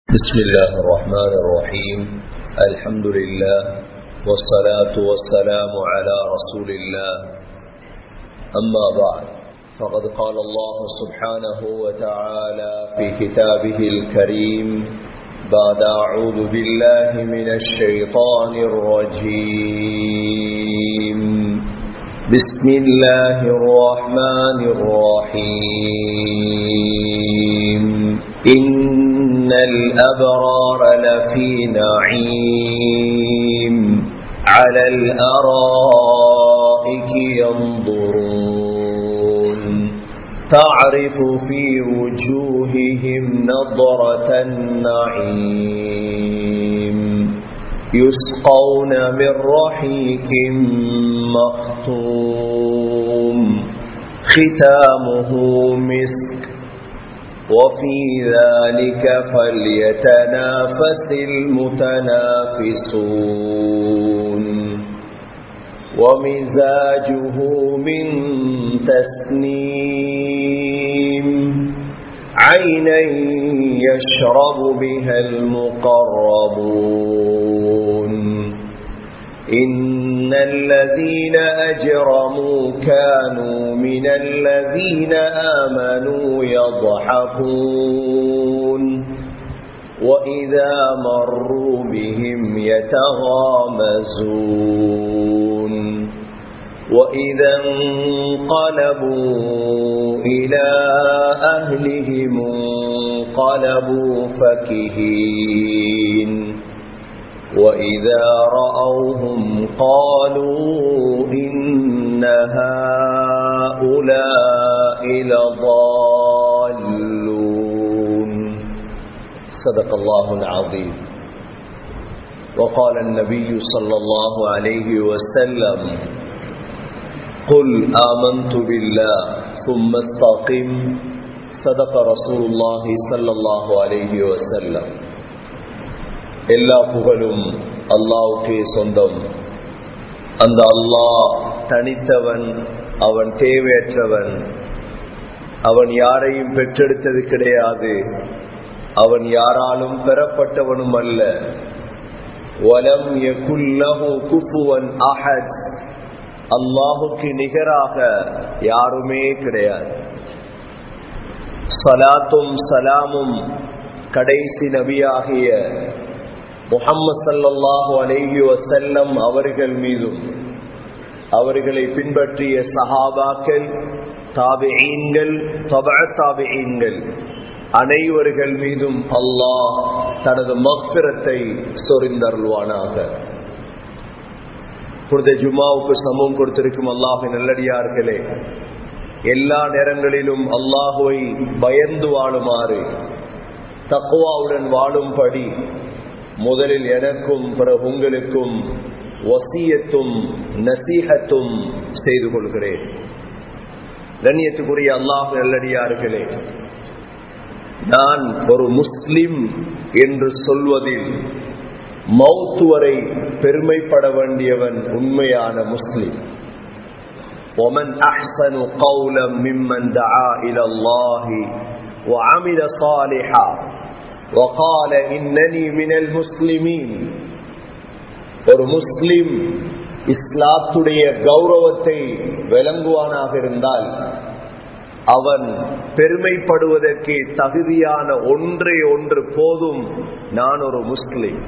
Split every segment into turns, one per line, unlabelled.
بسم الله الرحمن الرحيم الحمد لله والصلاة والسلام على رسول الله أما بعد فقد قال الله سبحانه وتعالى في كتابه الكريم بعد أعوذ بالله من الشيطان الرجيم بسم الله الرحمن الرحيم إن الأبرار لفي نعيم على الأرائك ينظرون تعرف في وجوههم نظرة النعيم يسقون من رحيك مختوم ختامه مسك وفي ذلك فليتنافس المتنافسون ومزاجه من تسنيم عينا يشرب بها المقربون إن الذين أجرموا كانوا من الذين آمنوا يضحكون وإذا مروا بهم يتغامزون وإذا انقلبوا إلى أهلهم انقلبوا فكهين وإذا رأوهم قالوا إن هؤلاء لضالون صدق الله العظيم وقال النبي صلى الله عليه وسلم قل آمنت بالله ثم استقم صدق رسول الله صلى الله عليه وسلم எல்லா புகழும் அல்லாவுக்கே சொந்தம் அந்த அல்லாஹ் தனித்தவன் அவன் தேவையற்றவன் அவன் யாரையும் பெற்றெடுத்தது கிடையாது அவன் யாராலும் பெறப்பட்டவனும் அல்ல வலம் யகுல்லஹு குஃபுவன் அஹத் அல்லாஹுக்கு நிகராக யாருமே கிடையாது சலாத்தும் சலாமும் கடைசி நபியாகிய முகம்மது சல்லாஹூ அலேஹி வசல்லம் அவர்கள் மீதும் அவர்களை பின்பற்றிய சஹாபாக்கள் தாபியீன்கள் தாபியீன்கள் அனைவர்கள் மீதும் அல்லாஹ் தனது மக்பிரத்தை சொரிந்தருள்வானாக புனித ஜுமாவுக்கு சமம் கொடுத்திருக்கும் அல்லாஹின் நல்லடியார்களே எல்லா நேரங்களிலும் அல்லாஹுவை பயந்து வாழுமாறு தக்குவாவுடன் வாழும்படி முதலில் எனக்கும் பிறகு உங்களுக்கும் வசியத்தும் நசீகத்தும் செய்து கொள்கிறேன் கண்ணியத்துக்குரிய அல்லாஹ் நல்லடியார்களே நான் ஒரு முஸ்லிம் என்று சொல்வதில் மௌத்து வரை பெருமைப்பட வேண்டியவன் உண்மையான முஸ்லிம் ومن أحسن قولا ممن دعا إلى الله وعمل صالحا وقال إنني من المسلمين ஒரு முஸ்லிம் இஸ்லாத்துடைய கௌரவத்தை விளங்குவானாக இருந்தால் அவன் பெருமைப்படுவதற்கு தகுதியான ஒன்றே ஒன்று போதும் நான் ஒரு முஸ்லிம்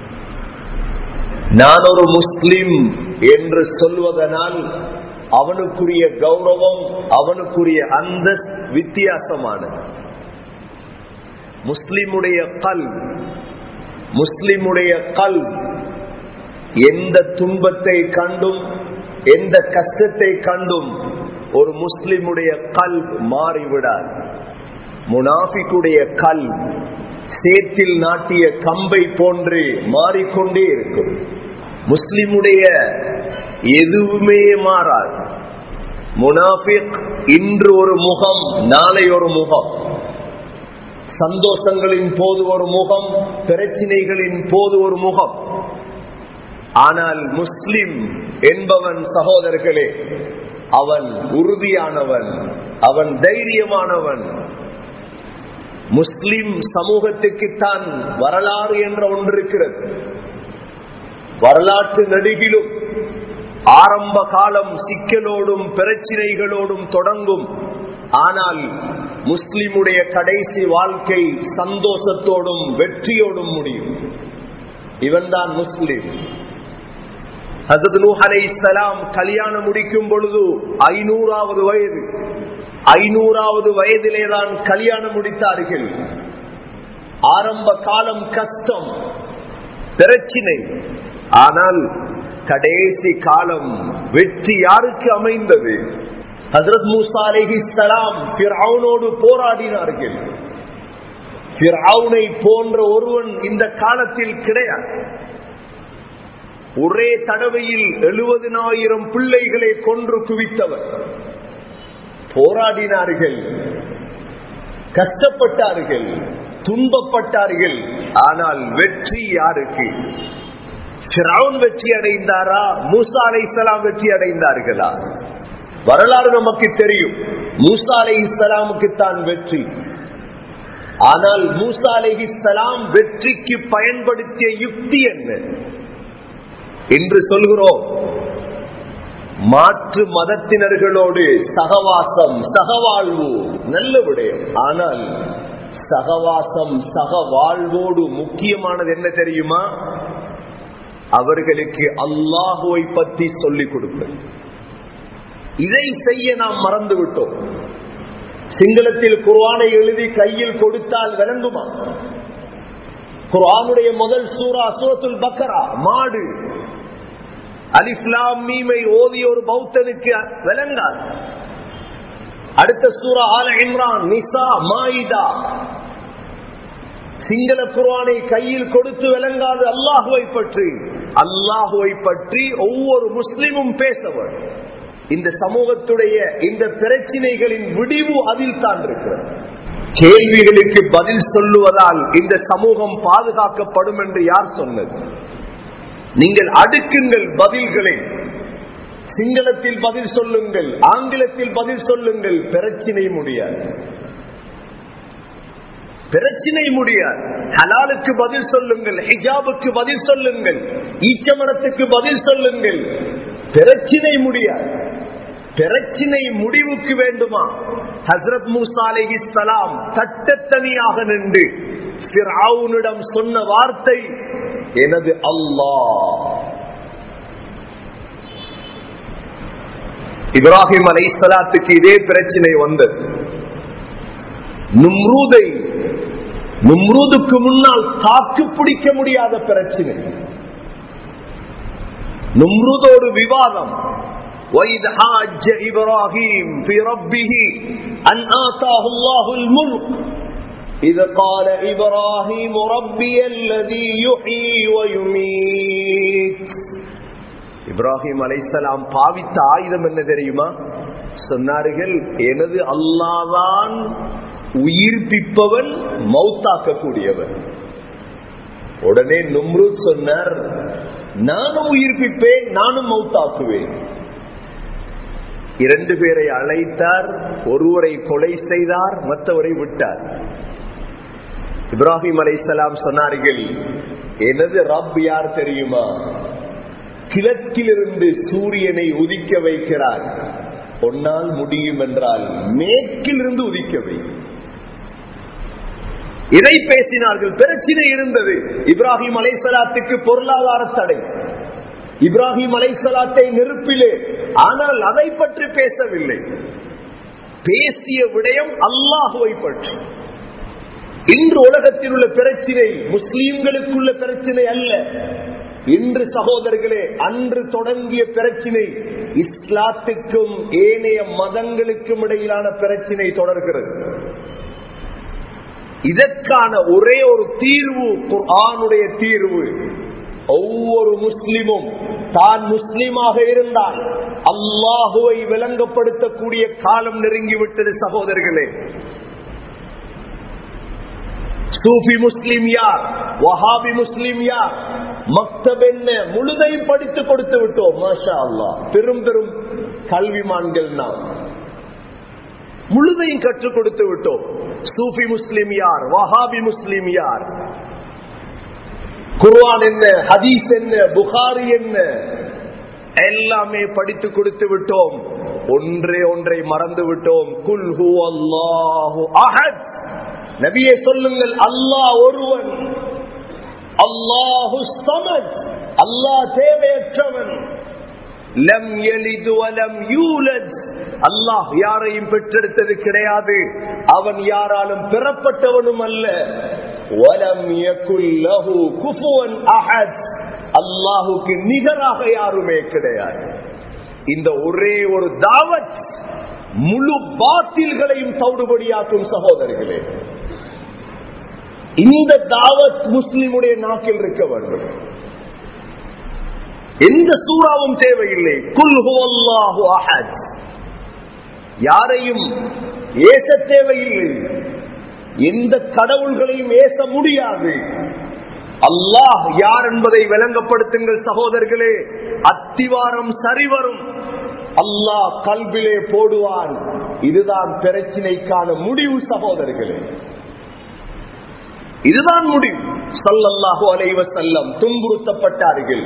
நான் ஒரு முஸ்லிம் என்று சொல்வதனால் அவனுக்குரிய கௌரவம் அவனுக்குரிய அந்த வித்தியாசமானது முஸ்லிமுடைய கல் முஸ்லிமுடைய கல் எந்த துன்பத்தை கண்டும் எந்த கஷ்டத்தை கண்டும் ஒரு முஸ்லிமுடைய கல் மாறிவிடார் முனாஃபிக்குடைய கல் சேற்றில் நாட்டிய கம்பை போன்று மாறிக்கொண்டே இருக்கும் முஸ்லிமுடைய எதுவுமே மாறாது முனாஃபிக் இன்று ஒரு முகம் நாளை ஒரு முகம் சந்தோஷங்களின் போது ஒரு முகம் பிரச்சினைகளின் போது ஒரு முகம் ஆனால் முஸ்லிம் என்பவன் சகோதரர்களே அவன் உறுதியானவன் அவன் தைரியமானவன் முஸ்லிம் சமூகத்துக்குத்தான் வரலாறு என்ற ஒன்று இருக்கிறது வரலாற்று நடிகிலும் ஆரம்ப காலம் சிக்கலோடும் பிரச்சினைகளோடும் தொடங்கும் ஆனால் முஸ்லிமுடைய கடைசி வாழ்க்கை சந்தோஷத்தோடும் வெற்றியோடும் முடியும் இவன்தான் முஸ்லிம் இஸ்லாம் கல்யாணம் முடிக்கும் பொழுது ஐநூறாவது வயது ஐநூறாவது வயதிலேதான் கல்யாணம் முடித்தார்கள் ஆரம்ப காலம் கஷ்டம் பிரச்சினை ஆனால் கடைசி காலம் வெற்றி யாருக்கு அமைந்தது ஹசரத் மூசா அலிஹிஸ்லாம் பிறவுனோடு போராடினார்கள் பிறவுனை போன்ற ஒருவன் இந்த காலத்தில் கிடையாது ஒரே தடவையில் எழுபதினாயிரம் பிள்ளைகளை கொன்று குவித்தவர் போராடினார்கள் கஷ்டப்பட்டார்கள் துன்பப்பட்டார்கள் ஆனால் வெற்றி யாருக்கு வெற்றி அடைந்தாரா மூசா அலை இஸ்லாம் வெற்றி அடைந்தார்களா வரலாறு நமக்கு தெரியும் மூசா அலை இஸ்லாமுக்கு தான் வெற்றி ஆனால் மூசா அலை இஸ்லாம் வெற்றிக்கு பயன்படுத்திய யுக்தி என்ன என்று சொல்கிறோம் மாற்று மதத்தினர்களோடு சகவாசம் சகவாழ்வு நல்ல விடயம் ஆனால் சகவாசம் சகவாழ்வோடு முக்கியமானது என்ன தெரியுமா அவர்களுக்கு அல்லாஹுவை பற்றி சொல்லிக் கொடுப்பது இதை செய்ய நாம் மறந்து விட்டோம் சிங்களத்தில் குர்ஆனை எழுதி கையில் கொடுத்தால் விளங்குமா குர்ஆனுடைய முதல் சூரா சூரத்துல் பக்கரா மாடு அலிஸ்லாம் மீமை ஓதிய ஒரு பௌத்தனுக்கு விளங்கார் அடுத்த சூரா ஆல இம்ரான் நிசா மாயிதா சிங்கள குர்ஆனை கையில் கொடுத்து விளங்காது அல்லாஹுவை பற்றி அல்லாஹுவை பற்றி ஒவ்வொரு முஸ்லிமும் பேசவர் இந்த சமூகத்துடைய இந்த பிரச்சினைகளின் விடிவு அதில் தான் இருக்கிறது கேள்விகளுக்கு பதில் சொல்லுவதால் இந்த சமூகம் பாதுகாக்கப்படும் என்று யார் சொன்னது நீங்கள் அடுக்குங்கள் பதில்களை சிங்களத்தில் பதில் சொல்லுங்கள் ஆங்கிலத்தில் பதில் சொல்லுங்கள் பிரச்சினை முடியாது பிரச்சினை முடியாது ஹலாலுக்கு பதில் சொல்லுங்கள் ஹிஜாபுக்கு பதில் சொல்லுங்கள் ஈச்சமரத்துக்கு பதில் சொல்லுங்கள் பிரச்சினை முடியாது பிரச்சினை முடிவுக்கு வேண்டுமா ஹசரத் மூசா அலஹி சலாம் தட்டத்தனியாக நின்று பிராவுனிடம் சொன்ன வார்த்தை எனது அல்லாஹ் இப்ராஹிம் அலை சலாத்துக்கு இதே பிரச்சனை வந்தது நும்ரூதை நும்ரூதுக்கு முன்னால் தாக்கு பிடிக்க முடியாத பிரச்சனை நும்ருதோடு விவாதம் وإذ حاج إبراهيم في ربه أن آتاه الله الملك إذ قال إبراهيم ربي الذي يحيي ويميت இப்ராஹிம் அலைசலாம் பாவித்த ஆயுதம் என்ன தெரியுமா சொன்னார்கள் எனது அல்லாதான் உயிர்ப்பிப்பவன் மௌத்தாக்கக்கூடியவன் உடனே நும்ருத் சொன்னார் நானும் உயிர்ப்பிப்பேன் நானும் மௌத்தாக்குவேன் இரண்டு பேரை அழைத்தார் ஒருவரை கொலை செய்தார் மற்றவரை விட்டார் இப்ராஹிம் அலைசலாம் சொன்னார்கள் எனது ரப் யார் தெரியுமா கிழக்கிலிருந்து சூரியனை உதிக்க வைக்கிறார் ஒன்னால் முடியும் என்றால் மேற்கிலிருந்து உதிக்க வை இதை பேசினார்கள் பிரச்சனை இருந்தது இப்ராஹிம் அலைசலாத்துக்கு பொருளாதார தடை இப்ராஹிம் அலைசலாத்தை நெருப்பிலே ஆனால் அதை பற்றி பேசவில்லை பேசிய விடயம் அல்லாஹுவை பற்றி இன்று உலகத்தில் உள்ள பிரச்சினை முஸ்லீம்களுக்குள்ள பிரச்சினை அல்ல இன்று சகோதரர்களே அன்று தொடங்கிய பிரச்சினை இஸ்லாத்துக்கும் ஏனைய மதங்களுக்கும் இடையிலான பிரச்சினை தொடர்கிறது இதற்கான ஒரே ஒரு தீர்வு குர்ஆனுடைய தீர்வு ஒவ்வொரு முஸ்லிமும் தான் முஸ்லிமாக இருந்தால் அல்லாஹுவை விளங்கப்படுத்தக்கூடிய காலம் நெருங்கிவிட்டது சகோதரர்களே சூஃபி முஸ்லிம் யார் வஹாபி முஸ்லிம் யார் மக்தப் என்ன முழுதையும் படித்து கொடுத்து விட்டோம் மாஷா அல்லா பெரும் பெரும் கல்விமான்கள் நாம் முழுதையும் கற்றுக் கொடுத்து விட்டோம் சூஃபி முஸ்லிம் யார் வஹாபி முஸ்லிம் யார் குர்ஆன் என்ன ஹதீஸ் என்ன புகாரி என்ன எல்லாமே படித்து கொடுத்து விட்டோம் ஒன்றே ஒன்றை மறந்து விட்டோம் குல் ஹு அல்லாஹு அஹத் நபியே சொல்லுங்கள் அல்லாஹ் ஒருவன் அல்லாஹு சமத் அல்லாஹ் தேவையற்றவன் லம் எலிது வலம் யூலத் அல்லாஹ் யாரையும் பெற்றெடுத்தது கிடையாது அவன் யாராலும் பெறப்பட்டவனும் அல்ல வலம் யகுல் லஹு குஃபுவன் அஹத் அல்லாஹுக்கு நிகராக யாருமே கிடையாது இந்த ஒரே ஒரு தாவத் முழு பாத்தில்களையும் தவிடுபடியாக்கும் சகோதரர்களே இந்த தாவத் முஸ்லிமுடைய நாக்கில் இருக்க வேண்டும் எந்த சூறாவும் தேவையில்லை குல் ஹுவல்லாஹு அஹத் யாரையும் ஏச தேவையில்லை எந்த கடவுள்களையும் ஏச முடியாது அல்லாஹ் யார் என்பதை விளங்கப்படுத்துங்கள் சகோதரர்களே அத்திவாரம் சரிவரும் அல்லாஹ் கல்விலே போடுவான் இதுதான் பிரச்சினைக்கான முடிவு சகோதரர்களே இதுதான் முடிவு சல்லல்லாஹு அலைவ செல்லம் துன்புறுத்தப்பட்டார்கள்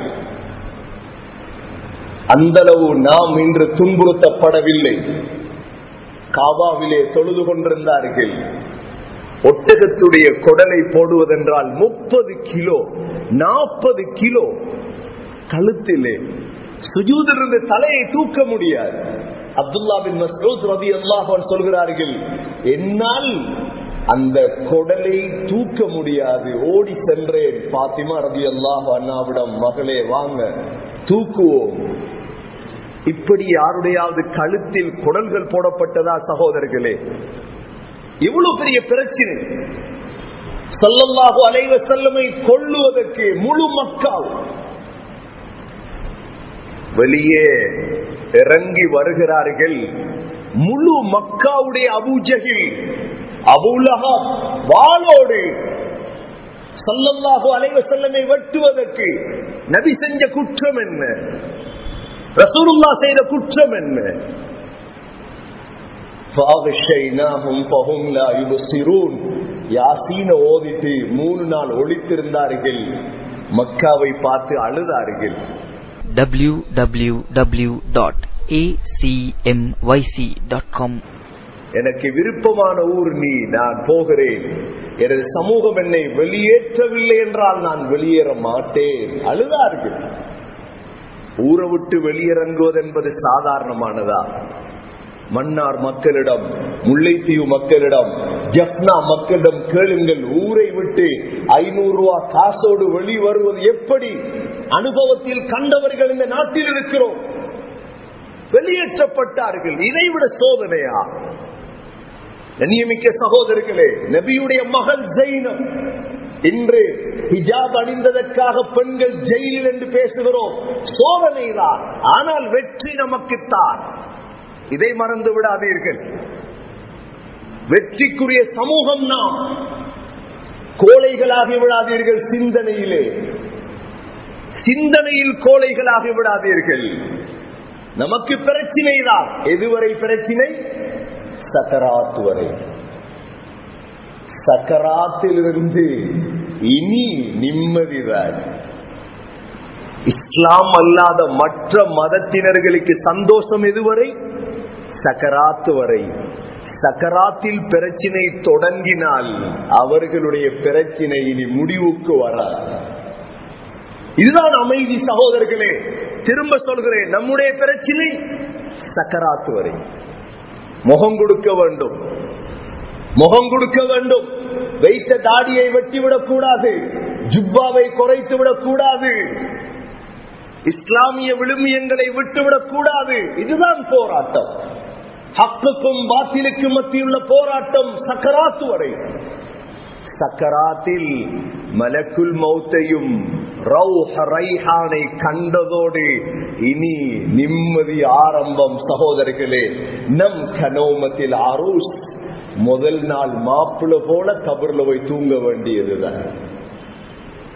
அந்த அளவு நாம் இன்று துன்புறுத்தப்படவில்லை காபாவிலே தொழுது கொண்டிருந்தார்கள் ஒட்டகத்துடைய கொடலை போடுவதென்றால் முப்பது கிலோ நாற்பது கிலோ கழுத்திலே சுஜூதிலிருந்து தலையை தூக்க முடியாது அப்துல்லா பின் மசூத் ரவி அல்லாஹன் சொல்கிறார்கள் என்னால் அந்த கொடலை தூக்க முடியாது ஓடி சென்றேன் பாத்திமா ரவி அல்லாஹ் அண்ணாவிடம் மகளே வாங்க தூக்குவோம் இப்படி யாருடையாவது கழுத்தில் குடல்கள் போடப்பட்டதா சகோதரர்களே இவ்வளவு பெரிய பிரச்சனை சல்லல்லாஹு அலைவ செல்லமை கொள்ளுவதற்கு முழு மக்கள் வெளியே இறங்கி வருகிறார்கள் முழு மக்காவுடைய அபூஜகில் அபுலகா வாளோடு சல்லல்லாஹு அலைவ செல்லமை வெட்டுவதற்கு நபி செஞ்ச குற்றம் என்ன ரசூலுல்லா செய்த குற்றம் என்ன ஓதிட்டு மூணு நாள் ஒழித்திருந்தார்கள் மக்காவை பார்த்து அழுதார்கள்
www.acmyc.com
எனக்கு விருப்பமான ஊர் நீ நான் போகிறேன் எனது சமூகம் என்னை வெளியேற்றவில்லை என்றால் நான் வெளியேற மாட்டேன் அழுதார்கள் ஊரை விட்டு வெளியிறங்குவது என்பது சாதாரணமானதா மன்னார் மக்களிடம் முல்லைத்தீவு மக்களிடம் ஜப்னா மக்களிடம் கேளுங்கள் ஊரை விட்டு ஐநூறு ரூபாய் காசோடு வெளி வருவது எப்படி அனுபவத்தில் கண்டவர்கள் இந்த நாட்டில் இருக்கிறோம் வெளியேற்றப்பட்டார்கள் இதைவிட சோதனையா நியமிக்க சகோதரர்களே நபியுடைய மகள் ஜெயினம் இன்று ஹிஜாப் அணிந்ததற்காக பெண்கள் ஜெயிலில் என்று பேசுகிறோம் சோதனை தான் ஆனால் வெற்றி நமக்குத்தான் இதை மறந்து விடாதீர்கள் வெற்றிக்குரிய சமூகம் நாம் கோழைகளாகி விடாதீர்கள் சிந்தனையிலே சிந்தனையில் கோழைகளாகி விடாதீர்கள் நமக்கு பிரச்சினை தான் எதுவரை பிரச்சினை சக்கராத்து வரை சக்கராத்திலிருந்து இனி நிம்மதிதான் இஸ்லாம் அல்லாத மற்ற மதத்தினர்களுக்கு சந்தோஷம் எதுவரை சக்கராத்து வரை சக்கராத்தில் பிரச்சினை தொடங்கினால் அவர்களுடைய பிரச்சினை இனி முடிவுக்கு வராது இதுதான் அமைதி சகோதரர்களே திரும்ப சொல்கிறேன் நம்முடைய பிரச்சினை சக்கராத்து வரை முகம் கொடுக்க வேண்டும் முகம் கொடுக்க வேண்டும் வைத்த தாடியை வெட்டிவிடக் கூடாது ஜுப்பாவை குறைத்து விடக் கூடாது இஸ்லாமிய விழுமியங்களை விட்டுவிடக் கூடாது இதுதான் போராட்டம் ஹக்குக்கும் பாத்திலுக்கும் மத்தியுள்ள போராட்டம் சக்கராத்து வரை சக்கராத்தில் மலக்குல் மௌத்தையும் ரைஹானை கண்டதோடு இனி நிம்மதி ஆரம்பம் சகோதரர்களே நம் கனோமத்தில் அரூஸ் முதல் நாள் மாப்பிள்ள போல கபர்ல போய் தூங்க வேண்டியதுதான்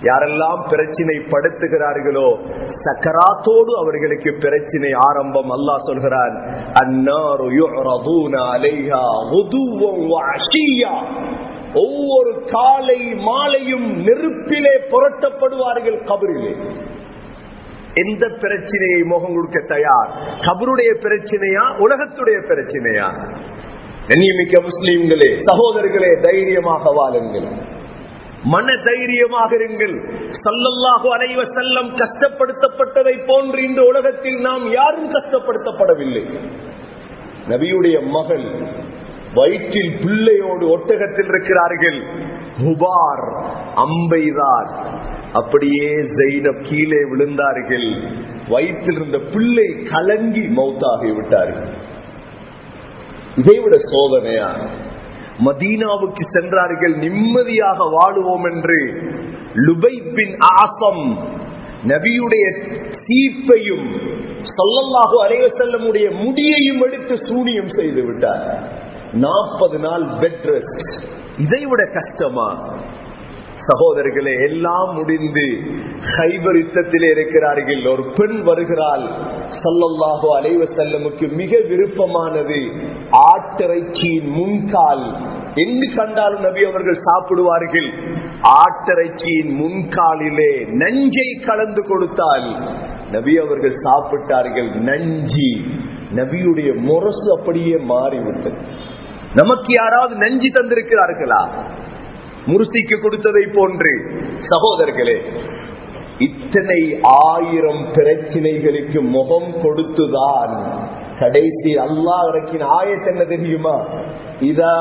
யாரெல்லாம் பிரச்சினை படுத்துகிறார்களோ சக்கராத்தோடு அவர்களுக்கு பிரச்சினை ஆரம்பம் அல்லாஹ் சொல்கிறான் அன்னாரு யுஅரதூன அலைஹா குதுவன் வ அஷியா ஒவ்வொரு காலை மாலையும் நெருப்பிலே புரட்டப்படுவார்கள் கபரிலே எந்த பிரச்சனையை முகம் கொடுக்க தயார் கபருடைய பிரச்சனையா உலகத்துடைய பிரச்சனையா கண்ணியமிக்க முஸ்லீம்களே சகோதரர்களே தைரியமாக வாழுங்கள் மன தைரியமாக இருங்கள் சல்லல்லாஹு அலைவ செல்லம் கஷ்டப்படுத்தப்பட்டதை போன்று இந்த உலகத்தில் நாம் யாரும் கஷ்டப்படுத்தப்படவில்லை நபியுடைய மகள் வயிற்றில் பிள்ளையோடு ஒட்டகத்தில் இருக்கிறார்கள் ஹுபார் அம்பைதான் அப்படியே ஜெயினப் கீழே விழுந்தார்கள் வயிற்றில் இருந்த பிள்ளை கலங்கி மௌத்தாகி விட்டார்கள் இதைவிட சோதனையா மதீனாவுக்கு சென்றார்கள் நிம்மதியாக வாழுவோம் என்று லுபை பின் ஆசம் நபியுடைய தீப்பையும் சொல்லல்லாஹு அலைவ செல்லமுடைய முடியையும் எடுத்து சூனியம் செய்து விட்டார் நாற்பது நாள் பெட் ரெஸ்ட் இதைவிட கஷ்டமா சகோதரர்களே எல்லாம் முடிந்து ஹைபர் யுத்தத்திலே இருக்கிறார்கள் ஒரு பெண் வருகிறாள் சல்லல்லாஹோ அலைவ செல்லமுக்கு மிக விருப்பமானது ஆட்டிறைச்சியின் முன்கால் எங்கு கண்டாலும் நபி அவர்கள் சாப்பிடுவார்கள் ஆட்டிறைச்சியின் முன்காலிலே நஞ்சை கலந்து கொடுத்தால் நபி அவர்கள் சாப்பிட்டார்கள் நஞ்சி நபியுடைய முரசு அப்படியே மாறிவிட்டது நமக்கு யாராவது நஞ்சி தந்திருக்கிறார்களா முருசிக்கு கொடுத்ததை போன்று சகோதரர்களே இத்தனை ஆயிரம் பிரச்சனைகளுக்கு முகம் கொடுத்துதான் கடைசி அல்லாஹ் இறக்கின ஆயத் என்ன தெரியுமா இதா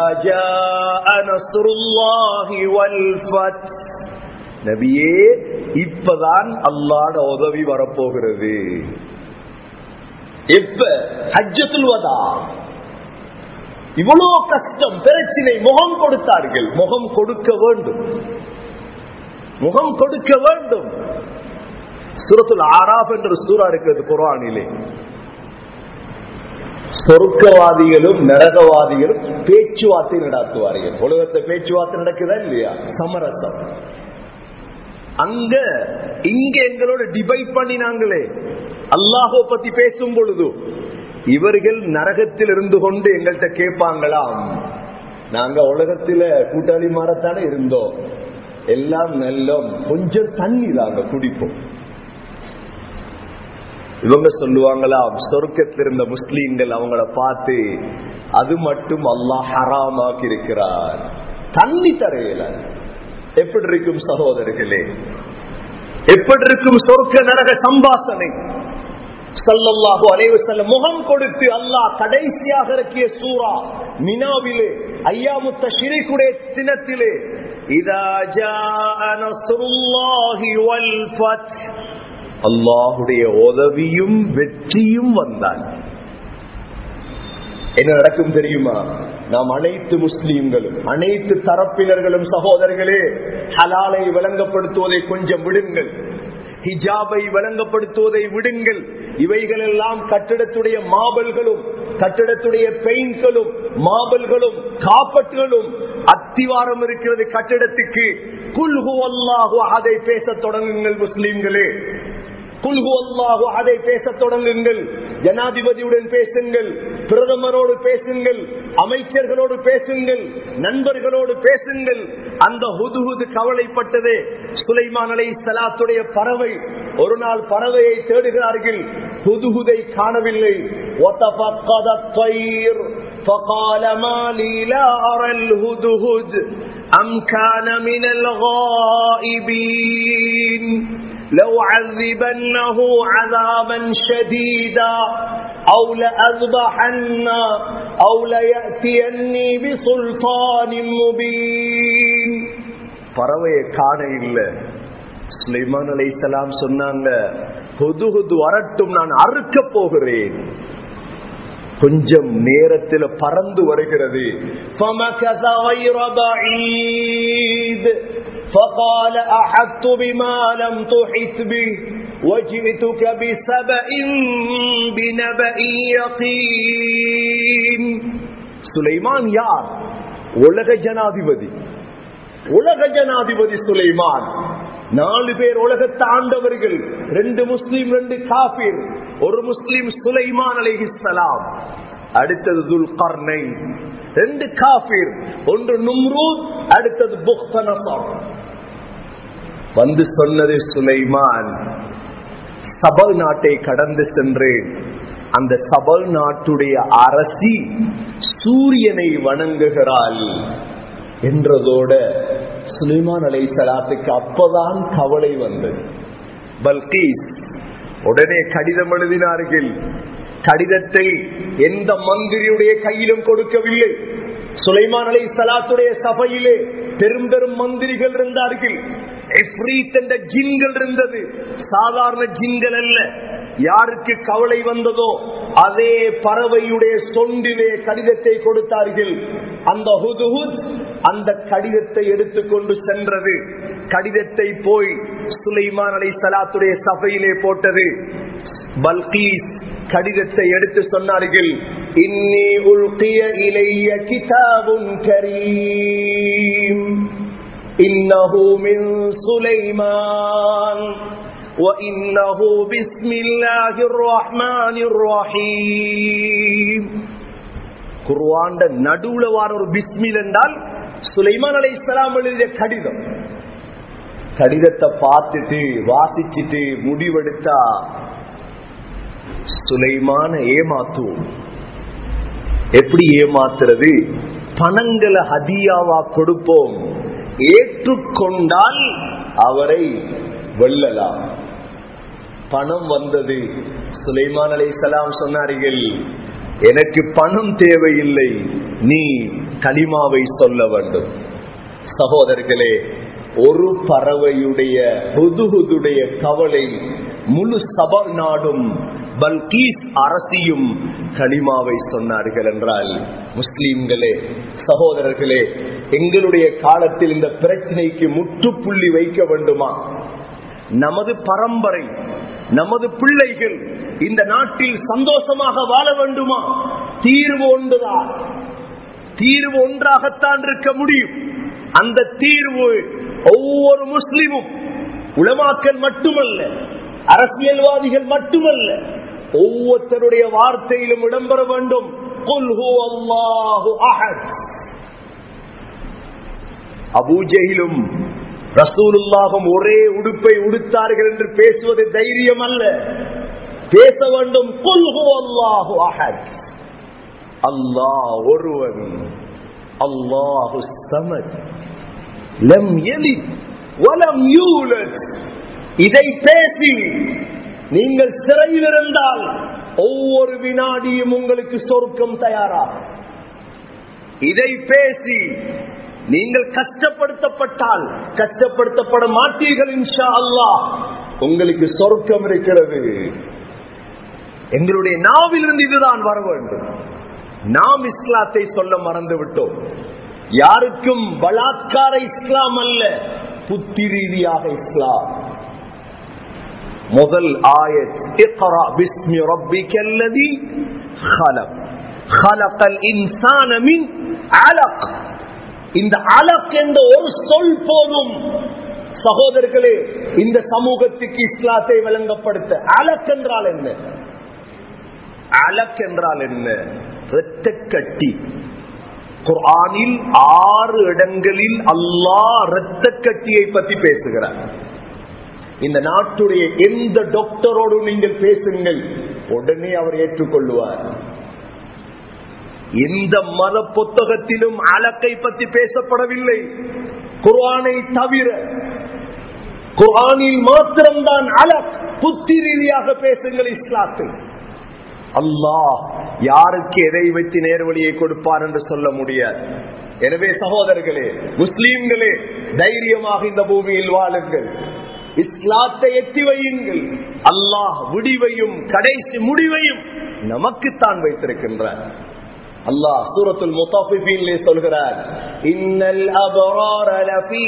நபியே இப்பதான் அல்லாட உதவி வரப்போகிறது எப்ப ஹஜ்ஜத்துல் வதா இவ்வளவு கஷ்டம் பிரச்சினை முகம் கொடுத்தார்கள் முகம் கொடுக்க வேண்டும் முகம் கொடுக்க வேண்டும் சுரத்துல் ஆராப் என்ற சூறா இருக்கிறது குரானிலே சொருக்கவாதிகளும் நரகவாதிகளும் பேச்சுவார்த்தை நடத்துவார்கள் உலகத்தை பேச்சுவார்த்தை நடக்குதா இல்லையா சமரசம் அங்க இங்க எங்களோட டிபைட் பண்ணினாங்களே அல்லாஹோ பத்தி பேசும் பொழுது இவர்கள் நரகத்தில் இருந்து கொண்டு எங்கள்கிட்ட கேட்பாங்களாம் நாங்க உலகத்தில கூட்டாளி மாறத்தானே இருந்தோம் எல்லாம் நல்லோம் கொஞ்சம் தண்ணி தாங்க குடிப்போம் இவங்க சொல்லுவாங்களாம் சொர்க்கத்தில் இருந்த முஸ்லீம்கள் அவங்கள பார்த்து அது மட்டும் அல்லாஹ் ஹராமாக்கி இருக்கிறார் தண்ணி தரையில எப்படி இருக்கும் சகோதரர்களே எப்படி இருக்கும் சொர்க்க நரக சம்பாசனை சல்லல்லாஹு அலைவு செல்ல முகம் கொடுத்து அல்லாஹ் கடைசியாக இறக்கிய சூரா மினாவிலே ஐயாமுத்த ஷிரிக்குடைய தினத்திலே இதா அல்லாஹுடைய உதவியும் வெற்றியும் வந்தான் என்ன நடக்கும் தெரியுமா நாம் அனைத்து முஸ்லீம்களும் அனைத்து தரப்பினர்களும் சகோதரர்களே ஹலாலை விளங்கப்படுத்துவதை கொஞ்சம் விடுங்கள் ஹிஜாபை விளங்கப்படுத்துவதை விடுங்கள் இவைகள் எல்லாம் கட்டிடத்துடைய மாபல்களும் கட்டிடத்துடைய பெயிண்ட்களும் மாபல்களும் காப்பட்டுகளும் அத்திவாரம் இருக்கிறது கட்டிடத்துக்கு குல்ஹு அல்லாஹு அதை பேச தொடங்குங்கள் முஸ்லீம்களே குல்ஹு அல்லாஹு அதை பேச தொடங்குங்கள் ஜனாதிபதியுடன் பேசுங்கள் பிரதமரோடு பேசுங்கள் அமைச்சர்களோடு பேசுங்கள் நண்பர்களோடு பேசுங்கள் அந்த ஹுதுஹுது கவலைப்பட்டதே சுலைமான் அலை சலாத்துடைய பறவை ஒரு நாள் பறவையை தேடுகிறார்கள் ஹுதுஹுதை காணவில்லை وتفقد الطير فقال ما لي لا أرى الهدهد أم كان من الغائبين لو عذبنه عذابا شديدا أو لأذبحنا أو ليأتيني بسلطان مبين பறவையை காண இல்லை சுலைமான் அலைசலாம் சொன்னாங்க ஹுது ஹுது வரட்டும் நான் அறுக்க போகிறேன் கொஞ்சம் நேரத்தில் பறந்து வருகிறது فمكث غير بعيد فقال أحدت بما لم تحت به وجئتك بسبأ بنبأ يقين சுலைமான் யார் உலக ஜனாதிபதி உலக ஜனாதிபதி சுலைமான் நாலு பேர் உலகத்தை ஆண்டவர்கள் ரெண்டு முஸ்லீம் ரெண்டு காபீர் ஒரு முஸ்லீம் சுலைமான் அலைஹிஸ்ஸலாம் அடுத்தது துல் கர்னை ரெண்டு காபீர் ஒன்று நும்ரூத் அடுத்தது புக்தனசர் வந்து சொன்னது சுலைமான் சபல் நாட்டை கடந்து சென்றேன் அந்த சபல் நாட்டுடைய அரசி சூரியனை வணங்குகிறாள் என்றதோட சுலைமான் அலை சலாத்துக்கு அப்பதான் கவலை வந்தது பல்கீஸ் உடனே கடிதம் எழுதினார்கள் கடிதத்தை எந்த மந்திரியுடைய கையிலும் கொடுக்கவில்லை சுலைமான் அலை சலாத்துடைய சபையிலே பெரும் பெரும் மந்திரிகள் இருந்தார்கள் எஃப்ரீத் என்ற ஜின்கள் இருந்தது சாதாரண ஜின்கள் அல்ல யாருக்கு கவலை வந்ததோ அதே பறவையுடைய சொண்டிலே கடிதத்தை கொடுத்தார்கள் அந்த ஹுதுஹுத் அந்த கடிதத்தை எடுத்துக்கொண்டு சென்றது கடிதத்தை போய் சுலைமான் அலை சலாத்துடைய சபையிலே போட்டது பல்கீஸ் கடிதத்தை எடுத்து சொன்னார்கள் இன்னி உல்கிய இலைய கிதாபுன் கரீம் إنه من سليمان وإنه بسم الله الرحمن الرحيم குர்வாண்ட நடுவுல வார ஒரு பிஸ்மில் என்றால் சுலைமான் அலை இஸ்லாம் எழுதிய கடிதம் கடிதத்தை பார்த்துட்டு வாசிச்சுட்டு முடிவெடுத்தா சுலைமான ஏமாத்துவோம் எப்படி ஏமாத்துறது பணங்களை ஹதியாவா கொடுப்போம் ஏற்றுக்கொண்டால் அவரை வெல்லலாம் பணம் வந்தது சுலைமான் அலை சலாம் சொன்னார்கள் எனக்கு பணம் தேவையில்லை நீ களிமாவை சொல்ல வேண்டும் சகோதரர்களே ஒரு பறவையுடைய ஹுதுஹுதுடைய கவலை முழு சப நாடும் பல்கீஸ் அரசியும் களிமாவை சொன்னார்கள் என்றால் முஸ்லீம்களே சகோதரர்களே எங்களுடைய காலத்தில் இந்த பிரச்சனைக்கு முற்றுப்புள்ளி வைக்க வேண்டுமா நமது பரம்பரை நமது பிள்ளைகள் இந்த நாட்டில் சந்தோஷமாக வாழ வேண்டுமா தீர்வு ஒன்றுதான் தீர்வு ஒன்றாகத்தான் இருக்க முடியும் அந்த தீர்வு ஒவ்வொரு முஸ்லிமும் உளமாக்கல் மட்டுமல்ல அரசியல்வாதிகள் மட்டுமல்ல ஒவ்வொருத்தருடைய வார்த்தையிலும் இடம்பெற வேண்டும் அபூஜையிலும் ரசூலுல்லாகும் ஒரே உடுப்பை உடுத்தார்கள் என்று பேசுவது தைரியம் அல்ல பேச வேண்டும் கொல்ஹு அல்லாஹு அஹத் அல்லாஹ் ஒருவன் அல்லாஹு சமத் லம் எலித் வலம் யூலத் இதை பேசி நீங்கள் சிறையில் இருந்தால் ஒவ்வொரு வினாடியும் உங்களுக்கு சொர்க்கம் தயாரா இதை பேசி நீங்கள் கஷ்டப்படுத்தப்பட்டால் கஷ்டப்படுத்தப்பட மாட்டீர்கள் இன்ஷா அல்லாஹ் உங்களுக்கு சொர்க்கம் இருக்கிறது எங்களுடைய நாவிலிருந்து இதுதான் வர வேண்டும் நாம் இஸ்லாத்தை சொல்ல மறந்து விட்டோம் யாருக்கும் பலாத்கார இஸ்லாம் அல்ல புத்தி ரீதியாக இஸ்லாம் முதல் ஆயத் இக்ரா பிஸ்மி ரப்பிக்கல்லதி خلق خلق الانسان من علق இந்த அலக் என்ற ஒரு சொல் போதும் சகோதரர்களே இந்த சமூகத்துக்கு இஸ்லாத்தை விளங்கப்படுத்த அலக் என்றால் என்ன அலக் என்றால் என்ன இரத்த கட்டி குர்ஆனில் ஆறு இடங்களில் அல்லாஹ் இரத்த கட்டியை பத்தி பேசுகிறார் இந்த நாட்டுடைய எந்த டாக்டரோடு நீங்கள் பேசுங்கள் உடனே அவர் ஏற்றுக்கொள்வார் எந்த மத புத்தகத்திலும் அலக்கை பற்றி பேசப்படவில்லை குர்ஆனை தவிர குர்ஆனில் மாத்திரம்தான் அலக் புத்தி ரீதியாக பேசுங்கள் இஸ்லாத்தை அல்லாஹ் யாருக்கு எதை வைத்து நேர்வழியை கொடுப்பார் என்று சொல்ல முடியாது எனவே சகோதரர்களே முஸ்லீம்களே தைரியமாக இந்த பூமியில் வாழுங்கள் இஸ்லாத்தை எத்தி வையுங்கள் அல்லாஹ் விடிவையும் கடைசி முடிவையும் நமக்குத்தான் வைத்திருக்கின்றார் அல்லாஹ் சூரத்துல் முத்தாஃபிஃபீன்லே சொல்கிறார் இன்னல் அபரார லஃபீ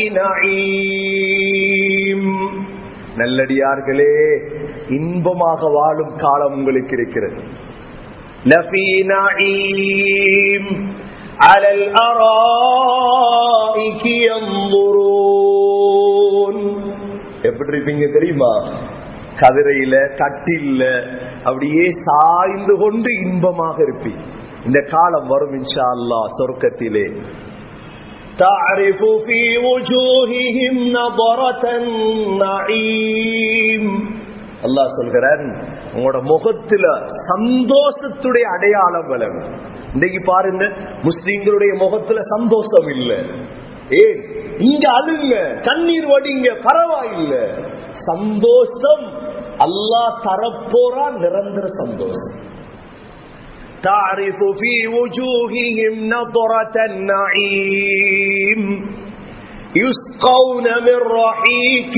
நஈம் நல்லடியார்களே இன்பமாக வாழும் காலம் உங்களுக்கு இருக்கிறது லஃபீ நஈம் على الأرائك ينظرون எப்படி இருப்பீங்க தெரியுமா கதிரையில கட்டில்ல அப்படியே சாய்ந்து கொண்டு இன்பமாக இருப்பீங்க இந்த காலம் வரும் இன்ஷா அல்லாஹ் சொர்க்கத்திலே تعرف في وجوههم نظرة النعيم அல்லாஹ் சொல்கிறான் உங்களோட முகத்துல சந்தோஷத்துடைய அடையாளம் விளங்கும் இன்னைக்கு பாருங்க முஸ்லிம்களுடைய முகத்துல சந்தோஷம் இல்ல ஏன் இங்க அழுங்க கண்ணீர் வடிங்க பரவாயில்ல சந்தோஷம் அல்லாஹ் தரப்போறா நிரந்தர சந்தோஷம் تعرف في وجوههم نظرة النعيم يسقون من رحيق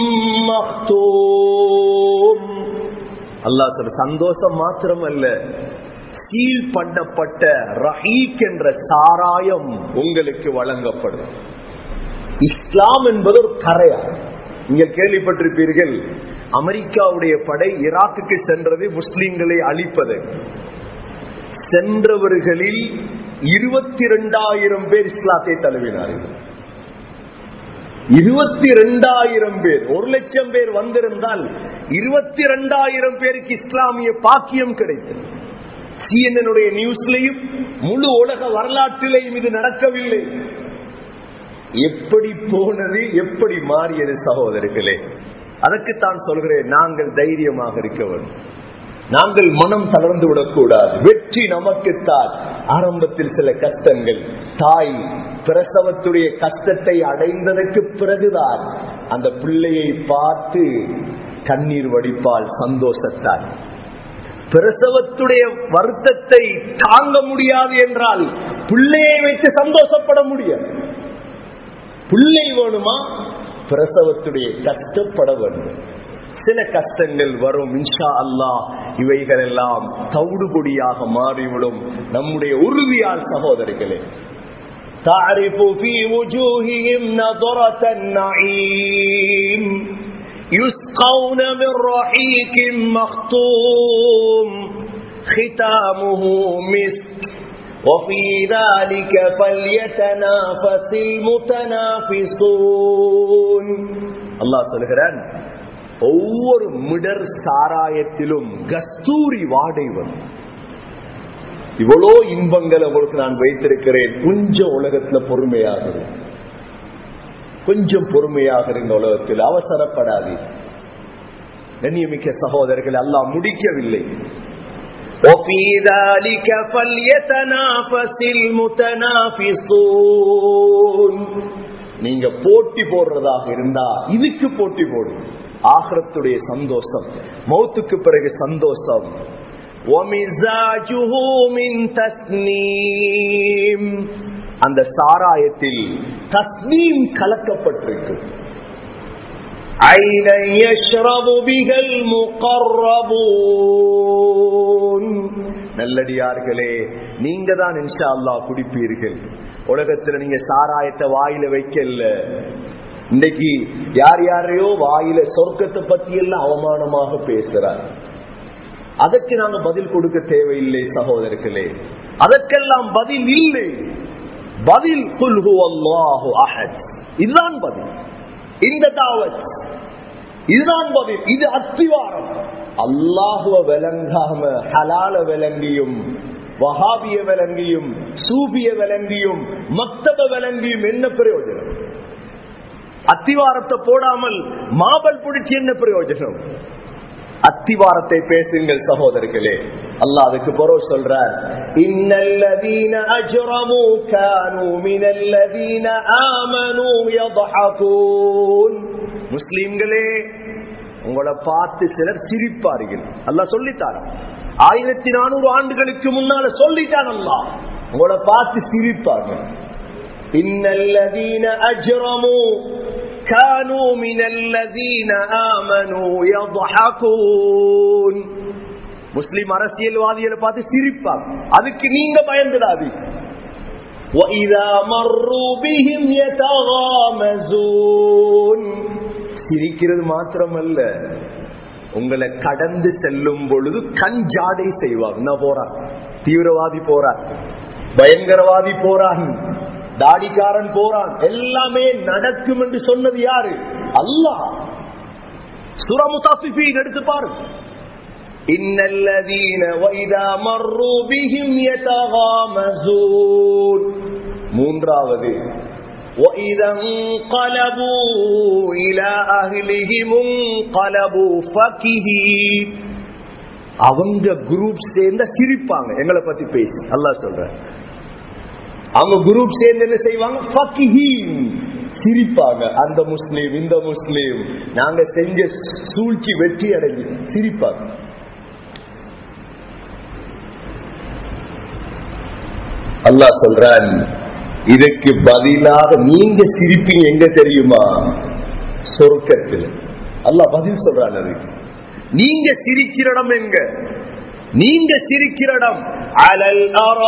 مختوم அல்லாஹ் சொல்ற சந்தோஷம் மாத்திரமல்ல சீல் பண்ணப்பட்ட ரஹீக் என்ற சாராயம் உங்களுக்கு வழங்கப்படும் இஸ்லாம் என்பது ஒரு கரையா நீங்கள் கேள்விப்பட்டிருப்பீர்கள் அமெரிக்காவுடைய படை ஈராக்குக்கு சென்றது முஸ்லிம்களை அழிப்பது சென்றவர்களில் இருபத்தி இரண்டாயிரம் பேர் இஸ்லாத்தை தழுவினார்கள் இருபத்தி இரண்டாயிரம் பேர் ஒரு லட்சம் பேர் வந்திருந்தால் இருபத்தி இரண்டாயிரம் பேருக்கு இஸ்லாமிய பாக்கியம் கிடைத்தது சிஎன்னுடைய நியூஸ்லையும் முழு உலக வரலாற்றிலையும் இது நடக்கவில்லை எப்படி போனது எப்படி மாறியது சகோதரர்களே அதற்குத்தான் சொல்கிறேன் நாங்கள் தைரியமாக இருக்க வேண்டும் நாங்கள் மனம் தளர்ந்து விடக்கூடாது வெற்றி நமக்குத்தான் ஆரம்பத்தில் சில கஷ்டங்கள் தாய் பிரசவத்துடைய கஷ்டத்தை அடைந்ததற்கு பிறகுதான் அந்த பிள்ளையை பார்த்து கண்ணீர் வடிப்பால் சந்தோஷத்தால் பிரசவத்துடைய வருத்தத்தை தாங்க முடியாது என்றால் பிள்ளையை வைத்து சந்தோஷப்பட முடியாது பிள்ளை வேணுமா பிரசவத்துடைய கஷ்டப்பட வேண்டும் சில கஷ்டங்கள் வரும் இன்ஷா அல்லாஹ் இவைகள் எல்லாம் தவிடுபொடியாக மாறிவிடும் நம்முடைய உறுதியால் சகோதரிகளே تعرف في وجوههم نظرة النعيم يسقون من رحيق مختوم ختامه مسك وفي ذلك فليتنافس المتنافسون الله சொல்கிறான் ஒவ்வொரு மிடர் சாராயத்திலும் கஸ்தூரி வாடை வரும் இவ்வளோ இன்பங்களை உங்களுக்கு நான் வைத்திருக்கிறேன் கொஞ்சம் உலகத்துல பொறுமையாக இரு. கொஞ்சம் பொறுமையாக இருங்க உலகத்தில் அவசரப்படாது கண்ணியமிக்க சகோதரர்கள் எல்லாம் முடிக்கவில்லை وفي ذلك فليتنافس المتنافسون நீங்க போட்டி போடுறதாக இருந்தா இதுக்கு போட்டி போடும் ஆகரத்துடைய சந்தோஷம் மௌத்துக்கு பிறகு சந்தோஷம் وَمِزَاجُهُ مِن تَسْنِيمٍ அந்த சாராயத்தில் தஸ்னீம் கலக்கப்பட்டிருக்கு عَيْنًا يَشْرَبُ بِهَا الْمُقَرَّبُونَ நல்லடியார்களே நீங்க தான் இன்ஷா அல்லாஹ் குடிப்பீர்கள் உலகத்துல நீங்க சாராயத்தை வாயில வைக்கல இன்னைக்கு யார் யாரையோ வாயில சொர்க்கத்தை பத்தி எல்லாம் அவமானமாக பேசுறார் அதற்கு நாங்க பதில் கொடுக்க தேவையில்லை சகோதரர்களே அதற்கெல்லாம் பதில் இல்லை பதில் குல்ஹு அல்லாஹு அஹத் இதுதான் பதில் இந்த தாவத் இதுதான் பதில் இது அத்திவாரம் அல்லாஹுவ விளங்காம ஹலால விளங்கியும் வஹாபிய விளங்கியும் சூபிய விளங்கியும் மக்தப விளங்கியும் என்ன பிரயோஜனம் அத்திவாரத்தை போடாமல் மாபல் பிடிச்சி என்ன பிரயோஜனம் அத்திவாரத்தை பேசுங்கள் சகோதரர்களே அல்லாஹ் அதுக்கு பிறகு சொல்றார் இன்னல்லதீன அஜ்ரமு கானு மினல்லதீன ஆமனு யضحكون முஸ்லிம்களே உங்களை பார்த்து சிலர் சிரிப்பார்கள் அல்லாஹ் சொல்லித்தார் ஆயிரத்தி நானூறு ஆண்டுகளுக்கு முன்னால சொல்லிட்டான் அல்லாஹ் உங்களை பார்த்து சிரிப்பார்கள் இன்னல்லதீன அஜ்ரமு كانوا من الذين آمنوا يضحكون முஸ்லிம் அரசியல்வாதிகளை பார்த்து சிரிப்பாங்க அதுக்கு நீங்க பயந்துடாது وَإِذَا مَرُّوا بِهِمْ يَتَغَامَزُونَ சிரிக்கிறது மாத்திரமல்ல உங்களை கடந்து செல்லும் பொழுது கண் ஜாடை செய்வாங்க என்ன போறான் தீவிரவாதி போறான் பயங்கரவாதி போறான் தாடிக்காரன் போறான் எல்லாமே நடக்கும் என்று சொன்னது யாரு அல்லாஹ் சூரா முத்தாஃபிஃபீன் எடுத்து பாருங்க إن الذين وإذا مروا بهم يتغامزون மூன்றாவது وإذا انقلبوا إلى أهلهم انقلبوا فكهين அவங்க குரூப் சேர்ந்த சிரிப்பாங்க எங்களை பத்தி பேசி அல்லாஹ் சொல்ற அவங்க குரூப் சேர்ந்து என்ன செய்வாங்க ஃபக்கிஹீன் சிரிப்பாங்க அந்த முஸ்லீம் இந்த முஸ்லீம் நாங்க செஞ்ச சூழ்ச்சி வெற்றி அடைஞ்சு சிரிப்பாங்க அல்லாஹ் சொல்றான் இதுக்கு பதிலாக நீங்க சிரிப்பீங்க எங்க தெரியுமா சொர்க்கத்தில் அல்லாஹ் பதில் சொல்றான் அதுக்கு நீங்க சிரிக்கிற இடம் எங்க நீங்க சிரிக்கிற இடம் அலல்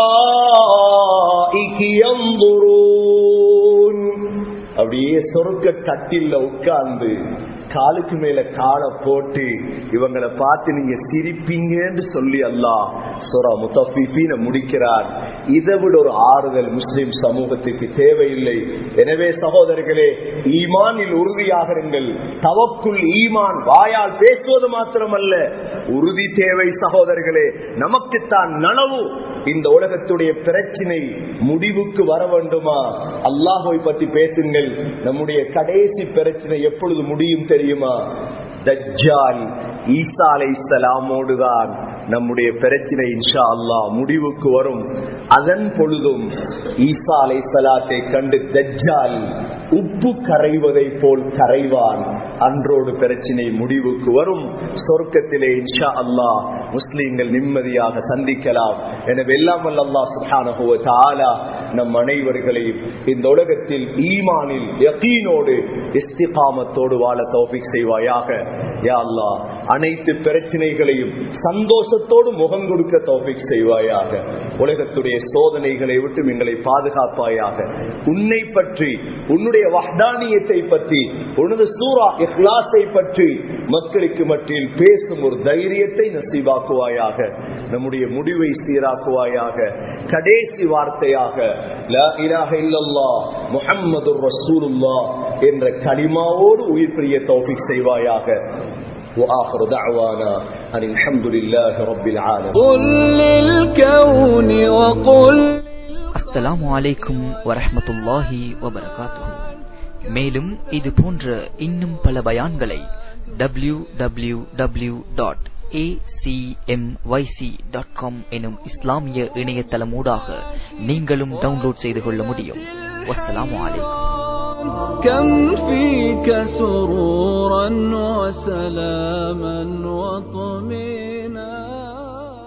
அராஇகி யன்துரூன் அப்படியே சொர்க்க கட்டில்ல உட்கார்ந்து காலுக்கு மேல காலை போட்டு இவங்களை பார்த்து நீங்க சிரிப்பீங்கன்னு சொல்லி அல்லாஹ் சொரா முத்தீன முடிக்கிறார் இதை விட ஒரு ஆறுதல் முஸ்லிம் சமூகத்துக்கு தேவையில்லை எனவே சகோதரர்களே ஈமானில் உறுதியாக இருங்கள் தவக்குள் ஈமான் வாயால் பேசுவது மாத்திரமல்ல உறுதி தேவை சகோதரர்களே நமக்குத்தான் நனவு இந்த உலகத்துடைய பிரச்சினை முடிவுக்கு வர வேண்டுமா அல்லாஹை பற்றி பேசுங்கள் நம்முடைய கடைசி பிரச்சனை எப்பொழுது முடியும் தெரியுமா தஜ்ஜால் ஈசா அலை இஸ்லாமோடுதான் நம்முடைய பிரச்சனை இன்ஷா அல்லா முடிவுக்கு வரும் அதன் பொழுதும் ஈசா அலை சலாத்தை கண்டு தஜ்ஜால் உப்பு கரைவதை போல் கரைவான் அன்றோடு பிரச்சனை முடிவுக்கு வரும் சொர்க்கத்திலே இன்ஷா அல்லா முஸ்லீம்கள் நிம்மதியாக சந்திக்கலாம் எனவே எல்லாம் அல்லா சுஹானஹுவ தாலா நம் அனைவர்களையும் இந்த உலகத்தில் ஈமானில் யகீனோடு இஸ்திகாமத்தோடு வாழ தௌபிக் செய்வாயாக யா அல்லா அனைத்து பிரச்சனைகளையும் சந்தோஷத்தோடு முகம் கொடுக்க தௌபிக் செய்வாயாக உலகத்துடைய சோதனைகளை விட்டு எங்களை பாதுகாப்பாயாக உன்னை பற்றி உன்னுடைய வஹ்தானியத்தை பற்றி உனது சூரா இஹ்லாஸை பற்றி மக்களுக்கு மத்தியில் பேசும் ஒரு தைரியத்தை நசீவாக்குவாயாக நம்முடைய முடிவை சீராக்குவாயாக கடைசி வார்த்தையாக லா இலாஹ இல்லல்லாஹ் முஹம்மதுர் ரசூலுல்லாஹ் என்ற கலிமாவோடு உயிர் பிரிய தௌஃபீக் செய்வாயாக وآخر دعوانا أن الحمد لله رب العالمين
قل للكون وقل
அஸ்ஸலாமு அலைக்கும் வரஹ்மத்துல்லாஹி வபரகாத்துஹு மேலும் இது போன்ற இன்னும் பல பயான்களை W W W dot dot com எனும் இஸ்லாமிய இணையதளமூடாக நீங்களும் டவுன்லோட் செய்து கொள்ள முடியும் வஸ்ஸலாமு அலைக்கும்
كم فيك سرورا وسلاما وطمئنا